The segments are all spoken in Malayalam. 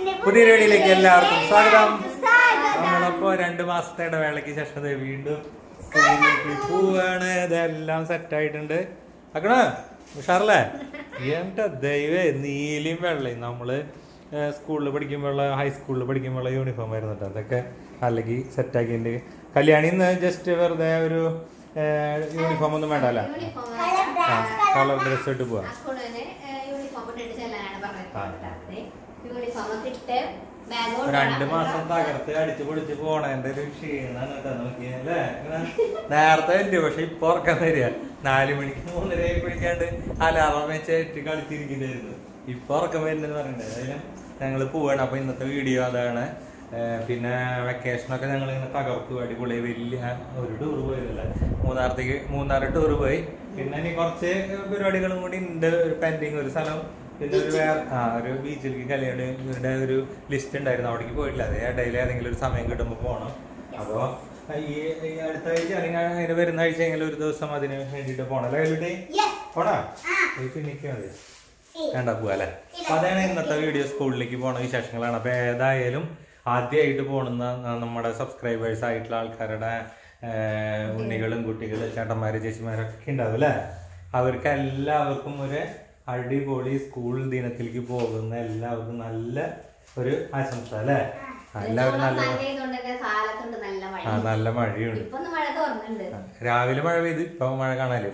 പുതിയ വീഡിയോയിലേക്ക് എല്ലാവർക്കും സ്വാഗതം നമ്മളിപ്പോ രണ്ടു മാസത്തെ ഇടവേളയ്ക്ക് ശേഷം ദേ വീണ്ടും സ്കൂളിലേക്ക് പോവാണ് ഇതെല്ലാം സെറ്റ് ആയിട്ടുണ്ട് ആക്കണോ ഉഷാറല്ലേ എന്റെ ദൈവേ നീലയും വെള്ളയും നമ്മള് സ്കൂളിൽ പഠിക്കുമ്പോഴുള്ള ഹൈസ്കൂളിൽ പഠിക്കുമ്പോഴുള്ള യൂണിഫോം ആയിരുന്നു കേട്ടോ അതൊക്കെ അല്ലെങ്കിൽ സെറ്റ് ആക്കിയിട്ടുണ്ട് കല്യാണി ഇന്ന് ജസ്റ്റ് വെറുതെ ഒരു യൂണിഫോം ഒന്നും വേണ്ടല്ലേ കളർ ഡ്രസ് ഇട്ട് പോവാ യൂണിഫോം ഇട്ടിട്ട് ചെല്ലാനാണ് ആ. പറഞ്ഞത് യൂണിഫോം ഒക്കെ ഇട്ട് ബാഗ് രണ്ട് മാസം തകർത്ത് അടിച്ചു പൊളിച്ച് പോണേന്റെ ഒരു ക്ഷീണാണ് കേട്ടോ നോക്കിയല്ലേ ഇങ്ങനെ നേരത്തെ ഉണ്ട് പക്ഷെ ഇപ്പൊ ഉറക്കം വരിക നാല് മണിക്ക് മൂന്നര പിടിക്കാണ്ട് അലാറം വെച്ചിട്ട് കളിച്ചിരിക്കുന്നതായിരുന്നു ഇപ്പൊ ഉറക്കം വരുന്നെന്ന് പറയുന്നത് അതിന് ഞങ്ങൾ പോവാണ് അപ്പൊ ഇന്നത്തെ വീഡിയോ അതാണ് ഏർ പിന്നെ വെക്കേഷനൊക്കെ ഞങ്ങൾ ഇങ്ങനെ തകർത്തു അടിപൊളി വലിയ ഒരു ടൂർ പോയതല്ലേ മൂന്നാറത്തേക്ക് മൂന്നാർ ടൂർ പോയി പിന്നെ ഇനി കുറച്ച് പരിപാടികളും കൂടി ഉണ്ട് ഒരു പെൻഡിങ് ഒരു സ്ഥലം പിന്നെ ഒരു വേറെ ആ ഒരു ബീച്ചിലേക്ക് കല്യാണിയുടെ ഒരു ലിസ്റ്റ് ഉണ്ടായിരുന്നു അവിടേക്ക് പോയിട്ടില്ല അതേ ഇടയിൽ ഏതെങ്കിലും ഒരു സമയം കിട്ടുമ്പോൾ പോകണം അപ്പോൾ ഈ ഈ അടുത്ത ആഴ്ച അല്ലെങ്കിൽ അതിന് വരുന്ന ആഴ്ച എങ്കിലും ഒരു ദിവസം അതിന് വേണ്ടിയിട്ട് പോകണം അല്ലേ കല്ലുട്ടി പോണോ ഈ പിന്നിക്ക് മതി വേണ്ട പോവാല്ലേ അപ്പൊ അതാണ് ഇന്നത്തെ വീഡിയോ സ്കൂളിലേക്ക് പോണ വിശേഷങ്ങളാണ് അപ്പൊ ഏതായാലും ആദ്യമായിട്ട് പോണുന്ന നമ്മുടെ സബ്സ്ക്രൈബേഴ്സ് ആയിട്ടുള്ള ആൾക്കാരുടെ ഏർ, ഉണ്ണികളും കുട്ടികളും ചേട്ടന്മാര് ചേച്ചിമാരൊക്കെ ഉണ്ടാവും അല്ലേ അവർക്ക് എല്ലാവർക്കും ഒരു അടിപൊളി സ്കൂൾ ദിനത്തിലേക്ക് പോകുന്ന എല്ലാവർക്കും നല്ല ഒരു ആശംസ അല്ലേ എല്ലാവരും നല്ല കാലത്തുണ്ട് നല്ല മഴ ആ നല്ല മഴയുണ്ട് ഇപ്പൊ ഒന്ന് മഴ തോർന്നുണ്ട് രാവിലെ മഴ പെയ്ത് ഇപ്പൊ മഴ കാണാല്ലേ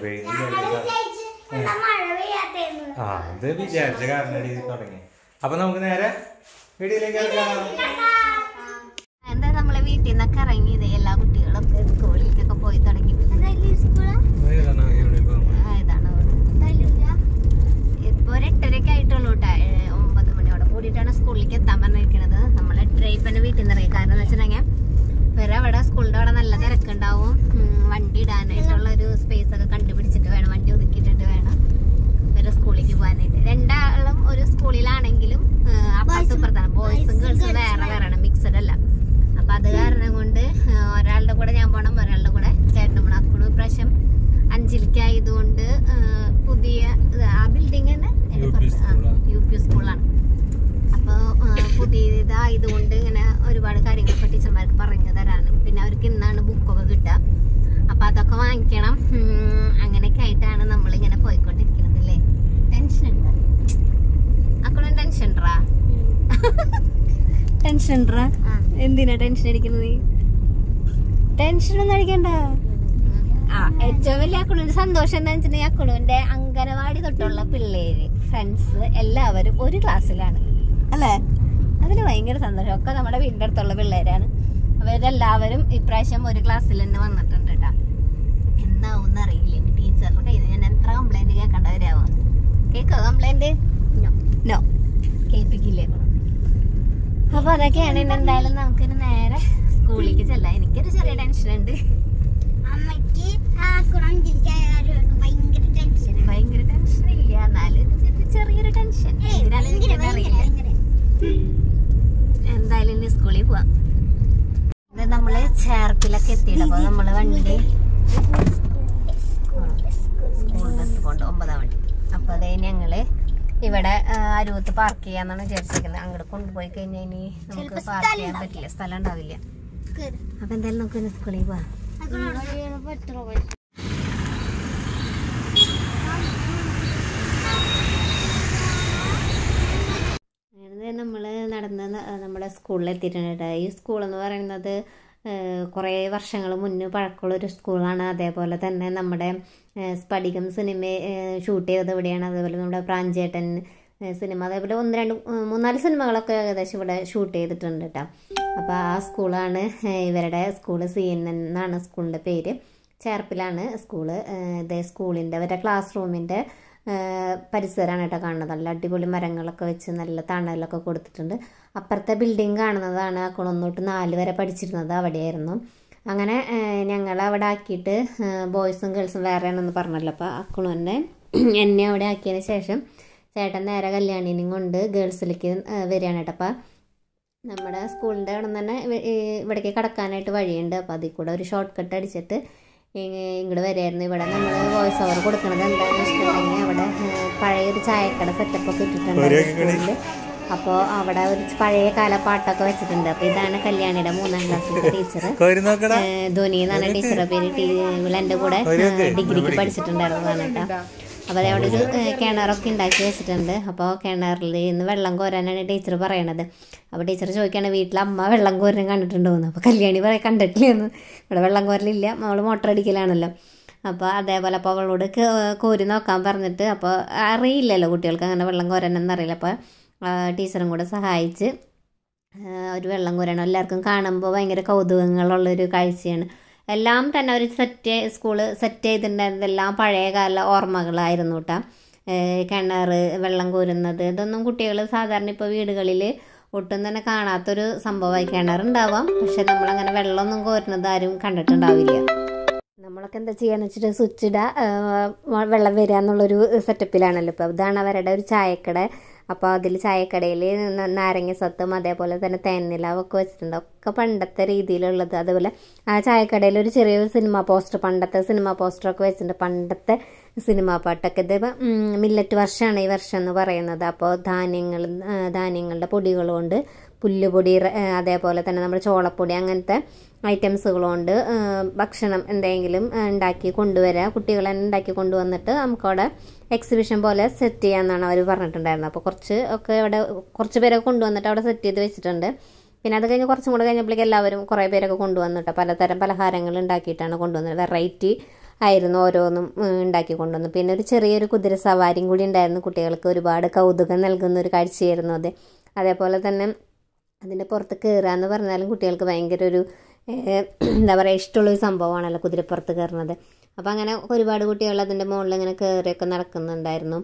ആ ഇത് വിചാരിച്ച കാരണം തുടങ്ങി അപ്പൊ നമുക്ക് നേരെ വീഡിയോയിലേക്ക് കിടക്കാം എന്താ നമ്മളെ വീട്ടിൽ നിന്നൊക്കെ ഇറങ്ങിയത് എല്ലാ കുട്ടികളും സ്കൂളിലേക്കൊക്കെ പോയി തുടങ്ങി ആ, ഇതാണ് ഇപ്പൊ ഒരു എട്ടരയൊക്കെ ആയിട്ടുള്ളൂ കേട്ടോ ഏ, ഒമ്പത് മണിയോടെ കൂടിയിട്ടാണ് സ്കൂളിലേക്ക് എത്താൻ പറഞ്ഞിരിക്കുന്നത് നമ്മൾ എട്ടര ഇപ്പം വീട്ടിൽ നിന്ന് ഇറങ്ങി കാരണം എന്ന് വെച്ചിട്ടുണ്ടെങ്കിൽ വേറെ അവിടെ സ്കൂളിന്റെ അവിടെ നല്ല തിരക്കുണ്ടാവും ഉം, വണ്ടി ഇടാനായിട്ടുള്ള ഒരു സ്പേസ് ഒക്കെ കണ്ടുപിടിച്ചിട്ട് വേണം വണ്ടി ഒതുക്കിയിട്ടിട്ട് വേണം ഒരു സ്കൂളിലേക്ക് പോകാനായിട്ട് രണ്ടാളും ഒരു സ്കൂളിലാണെങ്കിലും ഏ, അപ്പുറത്തും ഇപ്പുറത്താണ് ബോയ്സും ഗേൾസും വേറെ വേറെയാണ് മിക്സഡ് അല്ല അപ്പൊ അത് കാരണം കൊണ്ട് ഏ, ഒരാളുടെ കൂടെ ഞാൻ പോണം ഒരാളുടെ കൂടെ ചേട്ടനും പോണം അപ്പോഴും ഇപ്രാവശ്യം അഞ്ചിലേക്കായതുകൊണ്ട് ഏ, പുതിയ ഇത് ആ ബിൽഡിംഗ് തന്നെ അതിന്റെ UP പുറത്ത് ആ, സ്കൂളാ. യു പി സ്കൂളാണ് അപ്പോൾ പുതിയതായതുകൊണ്ട് ഇങ്ങനെ ഒരുപാട് കാര്യങ്ങളൊക്കെ ടീച്ചർമാർക്ക് പറഞ്ഞു തരാനും പിന്നെ അവർക്ക് ഇന്നാണ് ബുക്കൊക്കെ കിട്ടുക അപ്പൊ അതൊക്കെ വാങ്ങിക്കണം ഉം, അങ്ങനെയൊക്കെ ആയിട്ടാണ് നമ്മൾ ഇങ്ങനെ പോയിക്കൊണ്ടിരിക്കുന്നത് അല്ലേ ടെൻഷൻ ഉണ്ട് അക്കൗണ്ട് ടെൻഷൻ ഉണ്ടറാ ടെൻഷൻ ഉണ്ടറാ എന്തിനാ ടെൻഷൻ അടിക്കുന്നത് ടെൻഷൻ ഒന്നും അടിക്കണ്ട ആ ഏറ്റവും വലിയ അക്കുളുവിന്റെ സന്തോഷം എന്താ വെച്ചിട്ടുണ്ടെങ്കിൽ അക്കുളുവിന്റെ അംഗനവാടി തൊട്ടുള്ള പിള്ളേര് ഫ്രണ്ട്സ് എല്ലാവരും ഒരു ക്ലാസ്സിലാണ് അല്ലേ അതിന് ഭയങ്കര സന്തോഷം ഒക്കെ നമ്മുടെ വീടിന്റെ അടുത്തുള്ള പിള്ളേരാണ് അവരെല്ലാവരും ഇപ്രാവശ്യം ഒരു ക്ലാസ്സിൽ തന്നെ വന്നിട്ടുണ്ട് കേട്ടാ എന്താവും അറിയില്ല എന്റെ ടീച്ചറുടെ കയ്യിൽ ഞാൻ എത്ര കംപ്ലൈന്റ് കേൾക്കേണ്ടവരാവോ കേക്കോ കംപ്ലൈന്റ് നോ കേൾപ്പിക്കില്ലേ അപ്പൊ അതൊക്കെയാണ് ഇനി എന്തായാലും നമുക്കിനി നേരെ സ്കൂളിലേക്ക് ചെല്ലാം എനിക്കൊരു ചെറിയ ടെൻഷൻ ഉണ്ട് അമ്മയ്ക്ക് ആ കുളം ജിൽക്കാരും ഭയങ്കര ടെൻഷൻ ഭയങ്കര ടെൻഷൻ ഇല്ല എന്നാലും ചെറിയ- ചെറിയൊരു ടെൻഷൻ എന്തിനാലും എനിക്കെന്നെ അറിയില്ല എന്തായാലും ഇനി സ്കൂളിൽ പോവാം ഇത് നമ്മള് ചേർപ്പിലൊക്കെ എത്തിയിട്ട് അപ്പൊ നമ്മള് വണ്ടി സ്കൂൾ ബസ് കൊണ്ട് ഒമ്പതാം വണ്ടി അപ്പൊ അതേ ഞങ്ങള് ഇവിടെ ആ, അരൂത്ത് പാർക്ക് ചെയ്യാന്നാണ് വിചാരിച്ചിരിക്കുന്നത് അങ്ങോട്ട് കൊണ്ടുപോയി കഴിഞ്ഞാൽ ഇനി നമുക്ക് ചിലപ്പോ പാർക്ക് സ്ഥലം ചെയ്യാൻ പറ്റില്ല സ്ഥലം ഉണ്ടാവില്ല അപ്പൊ എന്തായാലും നമുക്ക് ഇനി സ്കൂളിൽ പോവാം അങ്ങനെ നമ്മൾ നടന്ന് ന- നമ്മുടെ സ്കൂളിൽ എത്തിയിട്ടുണ്ട് കേട്ടോ ഈ സ്കൂൾ എന്ന് പറയുന്നത് ഏഹ്, കുറേ വർഷങ്ങൾ മുന്നേ പഴക്കമുള്ള ഒരു സ്കൂളാണ് അതേപോലെ തന്നെ നമ്മുടെ ഏഹ്, സ്ഫടികം സിനിമ ഏഹ്, ഷൂട്ട് ചെയ്തത് ഇവിടെയാണ് അതേപോലെ നമ്മുടെ പ്രാഞ്ചേട്ടൻ ഏഹ്, സിനിമ അതേപോലെ ഒന്ന് രണ്ട് ഏഹ്, മൂന്നാല് സിനിമകളൊക്കെ ഏകദേശം ഇവിടെ ഷൂട്ട് ചെയ്തിട്ടുണ്ട് കേട്ടോ അപ്പോൾ ആ സ്കൂളാണ് ഏഹ്, ഇവരുടെ സ്കൂള് സി എൻ എൻ എന്നാണ് സ്കൂളിൻ്റെ പേര് ചേർപ്പിലാണ് സ്കൂള് ഏഹ്, ഇതേ സ്കൂളിൻ്റെ അവരുടെ ക്ലാസ് റൂമിൻ്റെ പരിസരമാണ് കേട്ടോ കാണുന്നത് നല്ല അടിപൊളി മരങ്ങളൊക്കെ വെച്ച് നല്ല തണലൊക്കെ കൊടുത്തിട്ടുണ്ട് അപ്പുറത്തെ ബിൽഡിംഗ് കാണുന്നതാണ് അക്കുളൊന്നോട്ട് നാല് വരെ പഠിച്ചിരുന്നത് അവിടെയായിരുന്നു അങ്ങനെ ഞങ്ങൾ അവിടെ ആക്കിയിട്ട് ബോയ്സും ഗേൾസും വേറെയാണെന്ന് പറഞ്ഞല്ലോ അപ്പോൾ അക്കുളു തന്നെ എന്നെ അവിടെ ആക്കിയതിന് ശേഷം ചേട്ടൻ നേരെ കല്യാണിനെയും കൊണ്ട് ഗേൾസിലേക്ക് വരികയാണ് കേട്ടോ അപ്പോൾ നമ്മുടെ സ്കൂളിൻ്റെ അവിടെ നിന്ന് തന്നെ ഇവ- ഈ ഇവിടേക്ക് കടക്കാനായിട്ട് വഴിയുണ്ട് അപ്പോൾ അതിൽ കൂടെ ഒരു ഷോർട്ട് കട്ട് അടിച്ചിട്ട് ഇങ്ങോട്ട് വരായിരുന്നു ഇവിടെ നമ്മൾ വോയിസ് ഓവർ കൊടുക്കുന്നത് എന്താണെന്ന് വെച്ചിട്ടുണ്ടെങ്കിൽ അവിടെ ഏഹ്, പഴയൊരു ചായക്കട സെറ്റപ്പ് ഒക്കെ ഇട്ടിട്ടുണ്ട് പരിപാടി സ്കൂളിൽ അപ്പോൾ അവിടെ ഒരു പഴയ കാല പാട്ടൊക്കെ വെച്ചിട്ടുണ്ട് അപ്പോൾ ഇതാണ് കല്യാണിയുടെ മൂന്നാം ക്ലാസ്സിലെ ടീച്ചർ കോരി നോക്കടാ ധോനി എന്നാണ് ടീച്ചറുടെ പേര് ടീ- ഇവള് എൻ്റെ കൂടെ ഒരു ഡിഗ്രിക്ക് പഠിച്ചിട്ടുണ്ടായിരുന്നതാണ് കേട്ടോ അപ്പോൾ അത് അവിടെ ഒരു ഏഹ്, കിണറൊക്കെ ഉണ്ടാക്കി വെച്ചിട്ടുണ്ട് അപ്പോൾ കിണറിൽ നിന്ന് വെള്ളം കോരാനാണ് ടീച്ചർ പറയണത് അപ്പോൾ ടീച്ചർ ചോദിക്കുകയാണ് വീട്ടിൽ അമ്മ വെള്ളം കോരുന്നത് കണ്ടിട്ടുണ്ടോയെന്ന് അപ്പോൾ കല്യാണി പറയാം കണ്ടിട്ടില്ലെന്ന് ഇവിടെ വെള്ളം കോരലില്ല നമ്മൾ മോട്ടർ അടിക്കലാണല്ലോ അപ്പോൾ അതേപോലെ അപ്പോൾ അവളോട് കേ- കോരി നോക്കാൻ പറഞ്ഞിട്ട് അപ്പോൾ അറിയില്ലല്ലോ കുട്ടികൾക്ക് അങ്ങനെ വെള്ളം കോരാനൊന്നും അറിയില്ല അപ്പോൾ ടീച്ചറും കൂടെ സഹായിച്ച് ആ, ഒരു വെള്ളം കോരണം എല്ലാവർക്കും കാണുമ്പോൾ ഭയങ്കര കൗതുകങ്ങളുള്ളൊരു കാഴ്ചയാണ് എല്ലാം തന്നെ ഒരു സെറ്റ് സ്കൂള് സെറ്റ് ചെയ്തിട്ടുണ്ടായിരുന്നതെല്ലാം പഴയ കാല ഓർമ്മകളായിരുന്നു കേട്ടോ കിണർ വെള്ളം കോരുന്നത് ഇതൊന്നും കുട്ടികൾ സാധാരണ ഇപ്പോൾ വീടുകളിൽ ഒട്ടും തന്നെ കാണാത്തൊരു സംഭവമായി കിണറുണ്ടാവാം പക്ഷെ നമ്മളങ്ങനെ വെള്ളമൊന്നും കോരുന്നത് ആരും കണ്ടിട്ടുണ്ടാവില്ല നമ്മളൊക്കെ എന്താ ചെയ്യാന്ന് വെച്ചിട്ട് സ്വിച്ച് ഇടുക ആ, വെള്ളം വരിക എന്നുള്ളൊരു സെറ്റപ്പിലാണല്ലോ ഇപ്പോൾ ഇതാണ് അവരുടെ ഒരു ചായക്കട അപ്പോൾ അതിൽ ചായക്കടയിൽ നാരങ്ങ സത്തും അതേപോലെ തന്നെ തേനിലാവൊക്കെ വെച്ചിട്ടുണ്ട് ഒക്കെ പണ്ടത്തെ രീതിയിലുള്ളത് അതുപോലെ ആ ചായക്കടയിൽ ഒരു ചെറിയൊരു സിനിമ പോസ്റ്റർ പണ്ടത്തെ സിനിമ പോസ്റ്ററൊക്കെ വെച്ചിട്ടുണ്ട് പണ്ടത്തെ സിനിമാ പാട്ടൊക്കെ ഇത് മില്ലറ്റ് വർഷമാണ് ഈ വർഷം എന്ന് പറയുന്നത് അപ്പോൾ ധാന്യങ്ങൾ ആ, ധാന്യങ്ങളുടെ പൊടികൾ കൊണ്ട് പുല്ലുപൊടി റ- ആ, അതേപോലെ തന്നെ നമ്മുടെ ചോളപ്പൊടി അങ്ങനത്തെ ഐറ്റംസുകൾ കൊണ്ട് ആ, ഭക്ഷണം എന്തെങ്കിലും ആ, ഉണ്ടാക്കി കൊണ്ടുവരിക കുട്ടികൾ തന്നെ ഉണ്ടാക്കി കൊണ്ടുവന്നിട്ട് നമുക്കവിടെ എക്സിബിഷൻ പോലെ സെറ്റ് ചെയ്യാമെന്നാണ് അവർ പറഞ്ഞിട്ടുണ്ടായിരുന്നത് അപ്പോൾ കുറച്ച് ഒക്കെ അവിടെ കുറച്ച് പേരൊക്കെ കൊണ്ടുവന്നിട്ട് അവിടെ സെറ്റ് ചെയ്ത് വെച്ചിട്ടുണ്ട് പിന്നെ അത് കഴിഞ്ഞ് കുറച്ചും കൂടെ കഴിഞ്ഞപ്പോഴേക്കും എല്ലാവരും കുറേ പേരൊക്കെ കൊണ്ടുവന്നിട്ട് പലതരം പലഹാരങ്ങൾ ഉണ്ടാക്കിയിട്ടാണ് കൊണ്ടുവന്നത് വെറൈറ്റി ആയിരുന്നു ഓരോന്നും ഉം, ഉണ്ടാക്കി കൊണ്ടുവന്നു പിന്നെ ഒരു ചെറിയൊരു കുതിര സവാരിയും കൂടി ഉണ്ടായിരുന്നു കുട്ടികൾക്ക് ഒരുപാട് കൗതുകം നൽകുന്ന ഒരു കാഴ്ചയായിരുന്നു അത് അതേപോലെ തന്നെ അതിൻ്റെ പുറത്ത് കയറുക എന്ന് പറഞ്ഞാലും കുട്ടികൾക്ക് ഭയങ്കര ഒരു ഏഹ്, എന്താ പറയുക ഇഷ്ടമുള്ളൊരു സംഭവമാണല്ലോ കുതിരപ്പുറത്ത് കയറുന്നത് അപ്പോൾ അങ്ങനെ ഒരുപാട് കുട്ടികൾ അതിൻ്റെ മുകളിൽ ഇങ്ങനെ കയറിയൊക്കെ നടക്കുന്നുണ്ടായിരുന്നു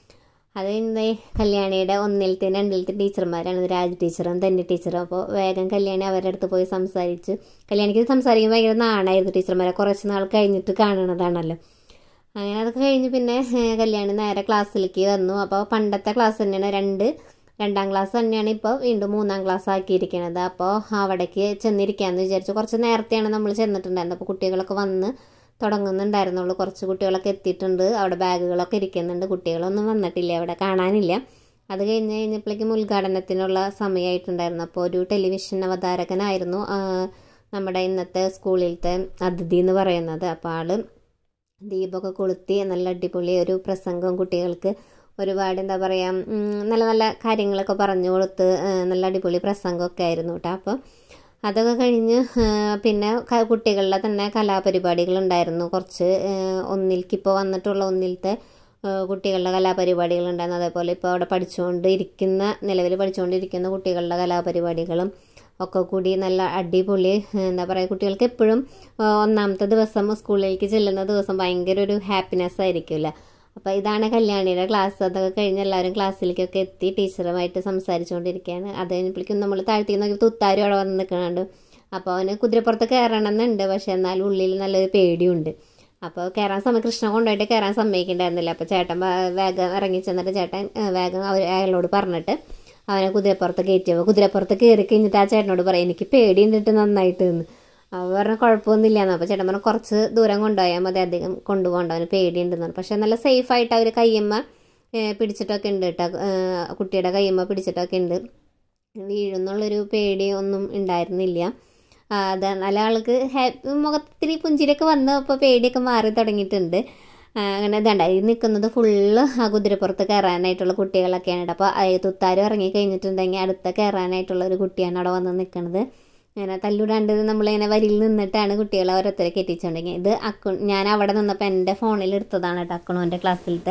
അത് ഇന്ന് കല്യാണിയുടെ ഒന്നിലത്തെ രണ്ടിലത്തെ ടീച്ചർമാരാണ് ഇത് രാജ് ടീച്ചറും തന്നെ ടീച്ചറും അപ്പോൾ വേഗം കല്യാണി അവരുടെ അടുത്ത് പോയി സംസാരിച്ച് കല്യാണിക്ക് സംസാരിക്കുമ്പോൾ ഭയങ്കര നാണായിരുന്നു ടീച്ചർമാരെ കുറച്ച് നാൾ കഴിഞ്ഞിട്ട് കാണണതാണല്ലോ അങ്ങനെ അതൊക്കെ കഴിഞ്ഞ് പിന്നെ ഏഹ്, കല്യാണി നേരെ ക്ലാസ്സിലേക്ക് വന്നു അപ്പോൾ പണ്ടത്തെ ക്ലാസ് തന്നെയാണ് രണ്ട് രണ്ടാം ക്ലാസ് തന്നെയാണ് ഇപ്പോൾ വീണ്ടും മൂന്നാം ക്ലാസ് ആക്കിയിരിക്കുന്നത് അപ്പോൾ അവിടേക്ക് ചെന്നിരിക്കാമെന്ന് വിചാരിച്ചു കുറച്ച് നേരത്തെയാണ് നമ്മൾ ചെന്നിട്ടുണ്ടായിരുന്നത് അപ്പോൾ കുട്ടികളൊക്കെ വന്ന് തുടങ്ങുന്നുണ്ടായിരുന്നുള്ളൂ കുറച്ച് കുട്ടികളൊക്കെ എത്തിയിട്ടുണ്ട് അവിടെ ബാഗുകളൊക്കെ ഇരിക്കുന്നുണ്ട് കുട്ടികളൊന്നും വന്നിട്ടില്ല അവിടെ കാണാനില്ല അത് കഴിഞ്ഞ് കഴിഞ്ഞപ്പോഴേക്കും ഉദ്ഘാടനത്തിനുള്ള സമയമായിട്ടുണ്ടായിരുന്നു അപ്പോൾ ഒരു ടെലിവിഷൻ അവതാരകനായിരുന്നു ആ, നമ്മുടെ ഇന്നത്തെ സ്കൂളിലത്തെ അതിഥി എന്ന് പറയുന്നത് അപ്പോൾ ആള് ദീപമൊക്കെ കൊളുത്തി നല്ല അടിപൊളി ഒരു പ്രസംഗം കുട്ടികൾക്ക് ഒരുപാട് എന്താ പറയുക ഉം, നല്ല നല്ല കാര്യങ്ങളൊക്കെ പറഞ്ഞു കൊടുത്ത് ആ, നല്ല അടിപൊളി പ്രസംഗമൊക്കെ ആയിരുന്നു കേട്ടോ അപ്പോൾ അതൊക്കെ കഴിഞ്ഞ് ആ, പിന്നെ ക- കുട്ടികളുടെ തന്നെ കലാപരിപാടികളുണ്ടായിരുന്നു കുറച്ച് ആ, ഒന്നിലേക്ക് ഇപ്പോൾ വന്നിട്ടുള്ള ഒന്നിലത്തെ ആ, കുട്ടികളുടെ കലാപരിപാടികളുണ്ടായിരുന്നു അതേപോലെ ഇപ്പോൾ അവിടെ പഠിച്ചുകൊണ്ട് ഇരിക്കുന്ന നിലവിൽ പഠിച്ചുകൊണ്ടിരിക്കുന്ന കുട്ടികളുടെ കലാപരിപാടികളും ഒക്കെ കൂടി നല്ല അടിപൊളി എന്താ പറയുക കുട്ടികൾക്ക് എപ്പോഴും ആ, ഒന്നാമത്തെ ദിവസം സ്കൂളിലേക്ക് ചെല്ലുന്ന ദിവസം ഭയങ്കര ഒരു ഹാപ്പിനെസ് ആയിരിക്കുമല്ലോ അപ്പോൾ ഇതാണ് കല്യാണിയുടെ ക്ലാസ് അതൊക്കെ കഴിഞ്ഞ് എല്ലാവരും ക്ലാസ്സിലേക്കൊക്കെ എത്തി ടീച്ചറുമായിട്ട് സംസാരിച്ചുകൊണ്ടിരിക്കുകയാണ് അത് കഴിഞ്ഞപ്പോഴേക്കും നമ്മൾ താഴ്ത്തി നോക്കി തുത്താരും അവിടെ വന്ന് നിൽക്കണുണ്ട് അപ്പോൾ അവന് കുതിരപ്പുറത്ത് കയറണം എന്നുണ്ട് പക്ഷെ എന്നാൽ ഉള്ളിൽ നല്ലൊരു പേടിയുണ്ട് അപ്പോൾ കയറാൻ സമയം കൃഷ്ണ കൊണ്ടുപോയിട്ട് കയറാൻ സമ്മതിക്കണ്ടായിരുന്നില്ല അപ്പോൾ ചേട്ടൻ വേ- വേഗം ഇറങ്ങി ചെന്നിട്ട് ചേട്ടൻ ഏ, വേഗം അവർ അയാളോട് പറഞ്ഞിട്ട് അവനെ കുതിരപ്പുറത്ത് കയറ്റിയപ്പോൾ കുതിരപ്പുറത്ത് കയറി കഴിഞ്ഞിട്ട് ആ ചേട്ടനോട് പറയും എനിക്ക് പേടിയുണ്ടിട്ട് നന്നായിട്ട് എന്ന് അവ പറഞ്ഞ കുഴപ്പമൊന്നുമില്ല എന്ന് അപ്പോൾ ചേട്ടൻ പറഞ്ഞു കുറച്ച് ദൂരം കൊണ്ടുപോയാൽ മതി അധികം കൊണ്ടുപോകണ്ട അവന് പേടിയുണ്ടെന്ന് പറഞ്ഞു പക്ഷെ നല്ല സേഫായിട്ട് അവർ കയ്യമ്മ ഏ, പിടിച്ചിട്ടൊക്കെ ഉണ്ട് കേട്ടോ ഏ, കുട്ടിയുടെ കയ്യമ്മ പിടിച്ചിട്ടൊക്കെ ഉണ്ട് വീഴുന്നുള്ളൊരു പേടി ഒന്നും ഉണ്ടായിരുന്നില്ല ആ, അത് നല്ല ആൾക്ക് ഹാപ്പി മുഖത്തിരി പുഞ്ചിരിയൊക്കെ വന്ന് അപ്പോൾ പേടിയൊക്കെ മാറി തുടങ്ങിയിട്ടുണ്ട് ആ, അങ്ങനെ ഇതുണ്ട് ഈ നിൽക്കുന്നത് ഫുള്ള് ആ കുതിരപ്പുറത്ത് കയറാനായിട്ടുള്ള കുട്ടികളൊക്കെയാണ് കേട്ടോ അപ്പോൾ തുത്താരും ഇറങ്ങി കഴിഞ്ഞിട്ടുണ്ടെങ്കിൽ അടുത്ത കയറാനായിട്ടുള്ള ഒരു കുട്ടിയാണ് അവിടെ വന്ന് നിൽക്കുന്നത് അങ്ങനെ തല്ലുടാണ്ട് നമ്മളിങ്ങനെ വരിയിൽ നിന്നിട്ടാണ് കുട്ടികളെ ഓരോരുത്തരെ കെട്ടിച്ചുണ്ടെങ്കിൽ ഇത് അക്കു ഞാൻ അവിടെ നിന്നപ്പോൾ എൻ്റെ ഫോണിൽ എടുത്തതാണ് കേട്ടോ അക്കണുവിൻ്റെ ക്ലാസ്സിലത്തെ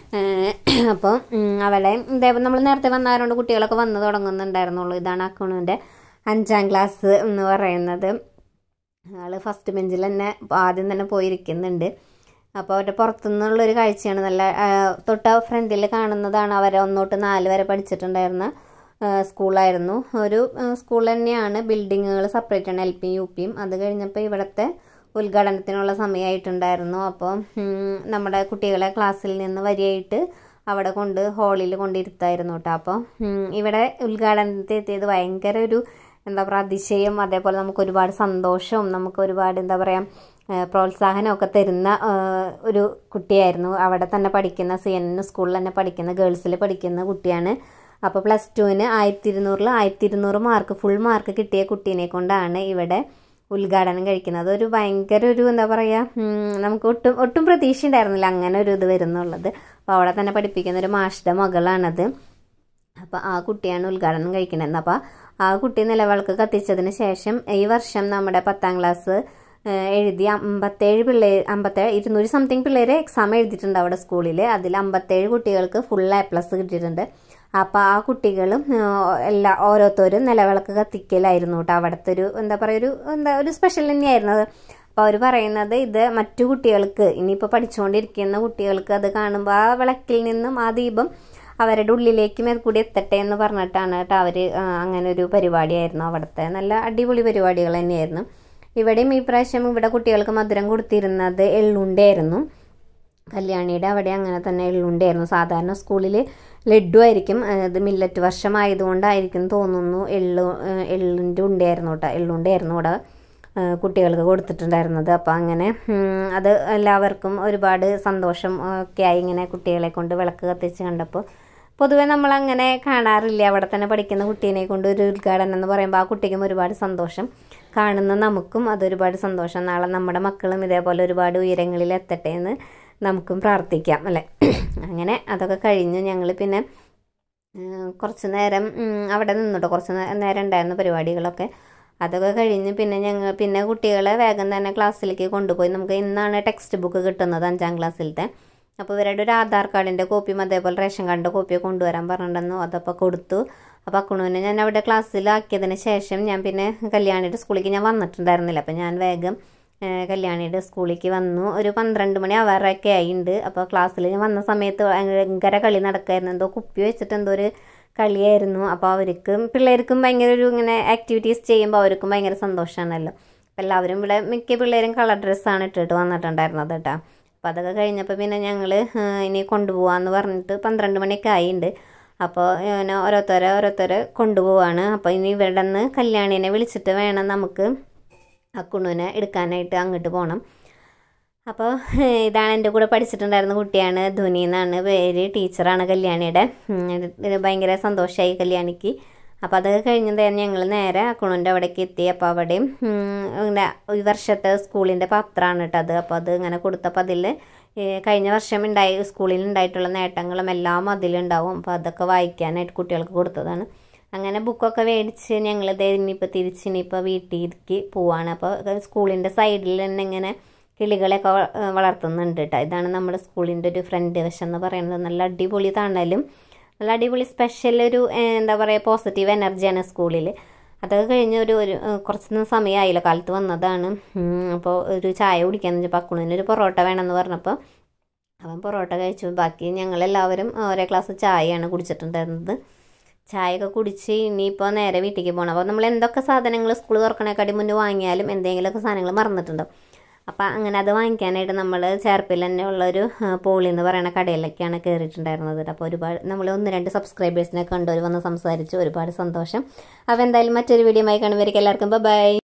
അപ്പോൾ അവളെ ഇതേപോലെ നമ്മൾ നേരത്തെ വന്നാരോണ്ട് കുട്ടികളൊക്കെ വന്ന് തുടങ്ങുന്നുണ്ടായിരുന്നുള്ളൂ ഇതാണ് അക്കണുവിൻ്റെ അഞ്ചാം ക്ലാസ് എന്ന് പറയുന്നത് ആള് ഫസ്റ്റ് ബെഞ്ചിൽ തന്നെ ആദ്യം തന്നെ പോയിരിക്കുന്നുണ്ട് അപ്പോൾ അവരുടെ പുറത്തുനിന്നുള്ളൊരു കാഴ്ചയാണ് നല്ല ആ, തൊട്ട ഫ്രണ്ടിൽ കാണുന്നതാണ് അവരെ ഒന്നോട്ട് നാല് വരെ പഠിച്ചിട്ടുണ്ടായിരുന്ന ആ, സ്കൂളായിരുന്നു ഒരു ആ, സ്കൂൾ തന്നെയാണ് ബിൽഡിങ്ങുകൾ സെപ്പറേറ്റ് ആണ് എൽ പിയും യു പിയും അത് കഴിഞ്ഞപ്പോൾ ഇവിടുത്തെ ഉദ്ഘാടനത്തിനുള്ള സമയമായിട്ടുണ്ടായിരുന്നു അപ്പോൾ ഉം, നമ്മുടെ കുട്ടികളെ ക്ലാസ്സിൽ നിന്ന് വരിയായിട്ട് അവിടെ കൊണ്ട് ഹാളിൽ കൊണ്ടിരുത്തായിരുന്നു കേട്ടോ അപ്പോൾ ഉം, ഇവിടെ ഉദ്ഘാടനത്തിൽ എത്തിയത് ഭയങ്കര ഒരു എന്താ പറയുക അതിശയം അതേപോലെ നമുക്ക് ഒരുപാട് സന്തോഷവും നമുക്ക് ഒരുപാട് എന്താ പറയുക ഏഹ് പ്രോത്സാഹനമൊക്കെ തരുന്ന ഏഹ് ഒരു കുട്ടിയായിരുന്നു അവിടെ തന്നെ പഠിക്കുന്ന സി എൻ സ്കൂളിൽ തന്നെ പഠിക്കുന്ന ഗേൾസിൽ പഠിക്കുന്ന കുട്ടിയാണ് അപ്പോൾ പ്ലസ് ടുവിന് ആയിരത്തി ഇരുന്നൂറിൽ ആയിരത്തി ഇരുന്നൂറ് മാർക്ക് ഫുൾ മാർക്ക് കിട്ടിയ കുട്ടീനെ കൊണ്ടാണ് ഇവിടെ ഉദ്ഘാടനം കഴിക്കുന്നത് ഒരു ഭയങ്കര ഒരു എന്താ പറയുക നമുക്ക് ഒട്ടും ഒട്ടും പ്രതീക്ഷ ഉണ്ടായിരുന്നില്ല അങ്ങനെ ഒരു ഇത് വരുന്നുള്ളത് അപ്പോൾ അവിടെ തന്നെ പഠിപ്പിക്കുന്ന ഒരു മാഷിൻ്റെ മകളാണത് അപ്പോൾ ആ കുട്ടിയാണ് ഉദ്ഘാടനം കഴിക്കുന്നത് അപ്പോൾ ആ കുട്ടി നിലവിളക്ക് കത്തിച്ചതിന് ശേഷം ഈ വർഷം നമ്മുടെ പത്താം ക്ലാസ് എഴുതി അമ്പത്തേഴ് പിള്ളേർ അമ്പത്തേഴ് ഇരുന്നൂറ് സംതിങ് പിള്ളേർ എക്സാം എഴുതിയിട്ടുണ്ട് അവിടെ സ്കൂളിൽ അതിൽ അമ്പത്തേഴ് കുട്ടികൾക്ക് ഫുൾ എ പ്ലസ് കിട്ടിയിട്ടുണ്ട് അപ്പോൾ ആ കുട്ടികളും എല്ലാ ഓരോരുത്തരും നിലവിളക്ക് കത്തിക്കലായിരുന്നു കേട്ടോ അവിടുത്തെ ഒരു എന്താ പറയുക ഒരു എന്താ ഒരു സ്പെഷ്യൽ തന്നെയായിരുന്നു അത് അപ്പോൾ അവർ പറയുന്നത് ഇത് മറ്റു കുട്ടികൾക്ക് ഇനിയിപ്പോൾ പഠിച്ചുകൊണ്ടിരിക്കുന്ന കുട്ടികൾക്ക് അത് കാണുമ്പോൾ ആ വിളക്കിൽ നിന്നും ആ ദീപം അവരുടെ ഉള്ളിലേക്ക് മേൽക്കൂടി എത്തട്ടെ എന്ന് പറഞ്ഞിട്ടാണ് കേട്ടോ അവർ അങ്ങനെ ഒരു പരിപാടിയായിരുന്നു അവിടുത്തെ നല്ല അടിപൊളി പരിപാടികൾ തന്നെയായിരുന്നു ഇവിടെയും ഈ പ്രാവശ്യം ഇവിടെ കുട്ടികൾക്ക് മധുരം കൊടുത്തിരുന്നത് എള്ളുണ്ടായിരുന്നു കല്യാണിയുടെ അവിടെ അങ്ങനെ തന്നെ എള്ളുണ്ടായിരുന്നു സാധാരണ സ്കൂളിൽ ലഡു ആയിരിക്കും ഇത് മില്ലറ്റ് വർഷമായതുകൊണ്ടായിരിക്കും തോന്നുന്നു എള്ളു എള്ളിൻ്റെ ഉണ്ടായിരുന്നു കേട്ടോ എള്ളുണ്ടായിരുന്നു ഇവിടെ കുട്ടികൾക്ക് കൊടുത്തിട്ടുണ്ടായിരുന്നത് അപ്പോൾ അങ്ങനെ അത് എല്ലാവർക്കും ഒരുപാട് സന്തോഷം ഒക്കെ ആയി ഇങ്ങനെ കുട്ടികളെ കൊണ്ട് വിളക്ക് കത്തിച്ച് കണ്ടപ്പോൾ പൊതുവെ നമ്മൾ അങ്ങനെ കാണാറില്ല അവിടെ തന്നെ പഠിക്കുന്ന കുട്ടീനെ കൊണ്ട് ഒരു ഉദ്ഘാടനം എന്ന് പറയുമ്പോൾ ആ കുട്ടിക്കും ഒരുപാട് സന്തോഷം കാണുന്ന നമുക്കും അതൊരുപാട് സന്തോഷം നാളെ നമ്മുടെ മക്കളും ഇതേപോലെ ഒരുപാട് ഉയരങ്ങളിൽ എത്തട്ടെ എന്ന് നമുക്കും പ്രാർത്ഥിക്കാം അല്ലേ അങ്ങനെ അതൊക്കെ കഴിഞ്ഞ് ഞങ്ങൾ പിന്നെ കുറച്ച് നേരം അവിടെ നിന്നിട്ടോ കുറച്ച് നേരം ഉണ്ടായിരുന്ന പരിപാടികളൊക്കെ അതൊക്കെ കഴിഞ്ഞ് പിന്നെ ഞങ്ങൾ പിന്നെ കുട്ടികളെ വേഗം തന്നെ ക്ലാസ്സിലേക്ക് കൊണ്ടുപോയി നമുക്ക് ഇന്നാണ് ടെക്സ്റ്റ് ബുക്ക് കിട്ടുന്നത് അഞ്ചാം ക്ലാസ്സിലത്തെ അപ്പോൾ ഇവരുടെ ഒരു ആധാർ കാർഡിൻ്റെ കോപ്പിയും അതേപോലെ റേഷൻ കാർഡിൻ്റെ കോപ്പിയും കൊണ്ടുവരാൻ പറഞ്ഞിട്ടുണ്ടെന്നു അതപ്പോൾ കൊടുത്തു അപ്പോൾ അക്കുണുവിനെ ഞാൻ അവിടെ ക്ലാസ്സിലാക്കിയതിന് ശേഷം ഞാൻ പിന്നെ കല്യാണിയുടെ സ്കൂളിലേക്ക് ഞാൻ വന്നിട്ടുണ്ടായിരുന്നില്ല അപ്പോൾ ഞാൻ വേഗം കല്യാണിയുടെ സ്കൂളിലേക്ക് വന്നു ഒരു പന്ത്രണ്ട് മണി ആവാറൊക്കെ ആയിട്ടുണ്ട് അപ്പോൾ ക്ലാസ്സിൽ ഞാൻ വന്ന സമയത്ത് ഭയങ്കര കളി നടക്കായിരുന്നു എന്തോ കുപ്പി വെച്ചിട്ട് എന്തോ ഒരു കളിയായിരുന്നു അപ്പോൾ അവർക്കും പിള്ളേർക്കും ഭയങ്കര ഒരു ഇങ്ങനെ ആക്ടിവിറ്റീസ് ചെയ്യുമ്പോൾ അവർക്കും ഭയങ്കര സന്തോഷമാണല്ലോ അപ്പോൾ എല്ലാവരും ഇവിടെ മിക്ക പിള്ളേരും കളർ ഡ്രസ്സാണ് ഇട്ടിട്ട് വന്നിട്ടുണ്ടായിരുന്നത് കേട്ടോ അപ്പോൾ അതൊക്കെ കഴിഞ്ഞപ്പോൾ പിന്നെ ഞങ്ങൾ ഇനി കൊണ്ടുപോകാമെന്ന് പറഞ്ഞിട്ട് പന്ത്രണ്ട് മണിയൊക്കെ ആയിട്ടുണ്ട് അപ്പോൾ ഇങ്ങനെ ഓരോരുത്തരെ ഓരോരുത്തരെ കൊണ്ടുപോവാണ് അപ്പോൾ ഇനി ഇവരുടെ നിന്ന് കല്യാണിനെ വിളിച്ചിട്ട് വേണം നമുക്ക് അക്കുണ്ണുവിനെ എടുക്കാനായിട്ട് അങ്ങോട്ട് പോകണം അപ്പോൾ ഇതാണ് എൻ്റെ കൂടെ പഠിച്ചിട്ടുണ്ടായിരുന്ന കുട്ടിയാണ് ധുനി എന്നാണ് പേര് ടീച്ചറാണ് കല്യാണിയുടെ ഭയങ്കര സന്തോഷമായി കല്യാണിക്ക് അപ്പോൾ അതൊക്കെ കഴിഞ്ഞത് ഞങ്ങൾ നേരെ അക്കുണുൻ്റെ അവിടേക്ക് എത്തി അപ്പോൾ അവിടെയും ഇങ്ങനെ ഈ വർഷത്തെ സ്കൂളിൻ്റെ പത്രമാണ് കേട്ടോ അത് അപ്പോൾ അത് ഇങ്ങനെ കൊടുത്തപ്പോൾ അതിൽ കഴിഞ്ഞ വർഷം ഉണ്ടായി സ്കൂളിൽ ഉണ്ടായിട്ടുള്ള നേട്ടങ്ങളും എല്ലാം അതിലുണ്ടാവും അപ്പോൾ അതൊക്കെ വായിക്കാനായിട്ട് കുട്ടികൾക്ക് കൊടുത്തതാണ് അങ്ങനെ ബുക്കൊക്കെ മേടിച്ച് ഞങ്ങൾ ഇനിയിപ്പോൾ തിരിച്ച് ഇനിയിപ്പോൾ വീട്ടിലേക്ക് പോവാണ് അപ്പോൾ സ്കൂളിൻ്റെ സൈഡിൽ തന്നെ ഇങ്ങനെ കിളികളെയൊക്കെ വളർത്തുന്നുണ്ട് കേട്ടോ ഇതാണ് നമ്മുടെ സ്കൂളിൻ്റെ ഒരു ഫ്രണ്ട് വശം എന്ന് പറയുന്നത് നല്ല അടിപൊളി തണലും നല്ല അടിപൊളി സ്പെഷ്യൽ ഒരു എന്താ പറയുക പോസിറ്റീവ് എനർജിയാണ് സ്കൂളിൽ അതൊക്കെ കഴിഞ്ഞ് ഒരു ഒരു കുറച്ച് സമയമായില്ല കാലത്ത് വന്നതാണ് അപ്പോൾ ഒരു ചായ കുടിക്കാന്ന് വെച്ചപ്പോൾ അക്കുണിന് ഒരു പൊറോട്ട വേണമെന്ന് പറഞ്ഞപ്പോൾ അവൻ പൊറോട്ട കഴിച്ചു ബാക്കി ഞങ്ങളെല്ലാവരും ഒരേ ഗ്ലാസ് ചായയാണ് കുടിച്ചിട്ടുണ്ടായിരുന്നത് ചായയൊക്കെ കുടിച്ച് ഇനിയിപ്പോൾ നേരെ വീട്ടിലേക്ക് പോകണം അപ്പോൾ നമ്മൾ എന്തൊക്കെ സാധനങ്ങൾ സ്കൂൾ തുറക്കണേക്കാട്ടി മുന്നേ വാങ്ങിയാലും എന്തെങ്കിലുമൊക്കെ സാധനങ്ങൾ മറന്നിട്ടുണ്ടാവും അപ്പോൾ അങ്ങനെ അത് വാങ്ങിക്കാനായിട്ട് നമ്മൾ ചേർപ്പിൽ തന്നെ ഉള്ളൊരു പോളി എന്ന് പറയുന്ന കടയിലൊക്കെയാണ് കയറിയിട്ടുണ്ടായിരുന്നത് അപ്പോൾ ഒരുപാട് നമ്മൾ ഒന്ന് രണ്ട് സബ്സ്ക്രൈബേഴ്സിനെ കണ്ടവർ വന്ന് സംസാരിച്ച് ഒരുപാട് സന്തോഷം അപ്പോൾ എന്തായാലും മറ്റൊരു വീഡിയോ ആയി കാണുമ്പോഴേക്കും എല്ലാവർക്കും ബൈ